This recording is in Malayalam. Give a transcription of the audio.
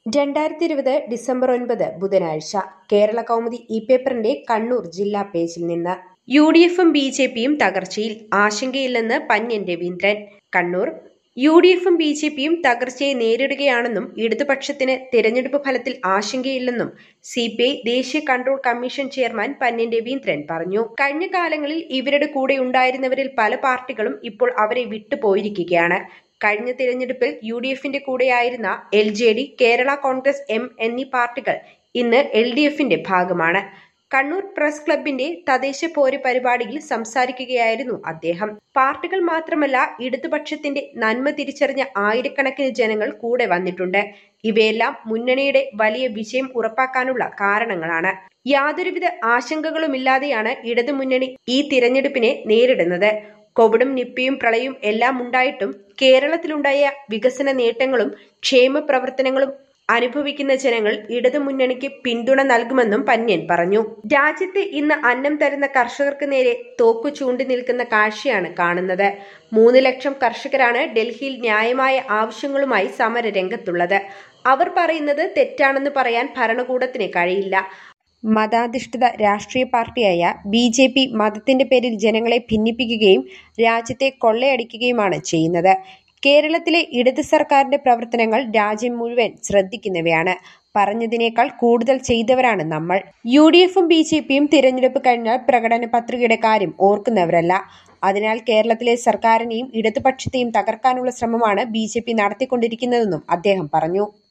രണ്ടായിരത്തി ഇരുപത് ഡിസംബർ ഒൻപത് ബുധനാഴ്ച കേരള കൗമുദി ഇ പേപ്പറിന്റെ കണ്ണൂർ ജില്ലാ പേജിൽ നിന്ന് യു ഡി എഫും ബി ജെ പിയും തകർച്ചയിൽ ആശങ്കയില്ലെന്ന് പന്യൻ രവീന്ദ്രൻ കണ്ണൂർ യു ഡി എഫും ബി ജെ പിയും തകർച്ചയെ നേരിടുകയാണെന്നും ഇടതുപക്ഷത്തിന് തിരഞ്ഞെടുപ്പ് ഫലത്തിൽ ആശങ്കയില്ലെന്നും സി പി ഐ ദേശീയ control commission chairman Panniyan Raveendran പറഞ്ഞു കഴിഞ്ഞ കാലങ്ങളിൽ ഇവരുടെ കൂടെ ഉണ്ടായിരുന്നവരിൽ പല പാർട്ടികളും ഇപ്പോൾ അവരെ വിട്ടുപോയിരിക്കുകയാണ് കഴിഞ്ഞ തിരഞ്ഞെടുപ്പിൽ യു ഡി എഫിന്റെ കൂടെയായിരുന്ന L J D Kerala Congress M എന്നീ പാർട്ടികൾ ഇന്ന് എൽ ഡി എഫിന്റെ ഭാഗമാണ് കണ്ണൂർ പ്രസ് ക്ലബിന്റെ തദ്ദേശ പോര് പരിപാടിയിൽ സംസാരിക്കുകയായിരുന്നു അദ്ദേഹം പാർട്ടികൾ മാത്രമല്ല ഇടതുപക്ഷത്തിന്റെ നന്മ തിരിച്ചറിഞ്ഞ ആയിരക്കണക്കിന് ജനങ്ങൾ കൂടെ വന്നിട്ടുണ്ട് ഇവയെല്ലാം മുന്നണിയുടെ വലിയ വിജയം ഉറപ്പാക്കാനുള്ള കാരണങ്ങളാണ് യാതൊരുവിധ ആശങ്കകളുമില്ലാതെയാണ് ഇടതുമുന്നണി ഈ തിരഞ്ഞെടുപ്പിനെ നേരിടുന്നത് കോവിഡും നിപ്പയും പ്രളയവും എല്ലാം ഉണ്ടായിട്ടും കേരളത്തിലുണ്ടായ വികസന നേട്ടങ്ങളും ക്ഷേമ പ്രവർത്തനങ്ങളും അനുഭവിക്കുന്ന ജനങ്ങൾ ഇടതുമുന്നണിക്ക് പിന്തുണ നൽകുമെന്നും പന്യൻ പറഞ്ഞു രാജ്യത്ത് ഇന്ന് അന്നം തരുന്ന കർഷകർക്ക് നേരെ തോക്കു ചൂണ്ടി നിൽക്കുന്ന കാഴ്ചയാണ് കാണുന്നത് മൂന്ന് ലക്ഷം കർഷകരാണ് ഡൽഹിയിൽ ന്യായമായ ആവശ്യങ്ങളുമായി സമര രംഗത്തുള്ളത് അവർ പറയുന്നത് തെറ്റാണെന്ന് പറയാൻ ഭരണകൂടത്തിന് കഴിയില്ല മതാധിഷ്ഠിത രാഷ്ട്രീയ പാർട്ടിയായ ബി ജെ പി മതത്തിന്റെ പേരിൽ ജനങ്ങളെ ഭിന്നിപ്പിക്കുകയും രാജ്യത്തെ കൊള്ളയടിക്കുകയുമാണ് ചെയ്യുന്നത് കേരളത്തിലെ ഇടത് സർക്കാരിന്റെ പ്രവർത്തനങ്ങൾ രാജ്യം മുഴുവൻ ശ്രദ്ധിക്കുന്നവയാണ് പറഞ്ഞതിനേക്കാൾ കൂടുതൽ ചെയ്തവരാണ് നമ്മൾ യു ഡി എഫും ബി ജെ പിയും തിരഞ്ഞെടുപ്പ് കഴിഞ്ഞാൽ പ്രകടന പത്രികയുടെ കാര്യം ഓർക്കുന്നവരല്ല അതിനാൽ കേരളത്തിലെ സർക്കാരിനെയും ഇടതുപക്ഷത്തെയും തകർക്കാനുള്ള ശ്രമമാണ് ബി ജെ പി നടത്തിക്കൊണ്ടിരിക്കുന്നതെന്നും അദ്ദേഹം പറഞ്ഞു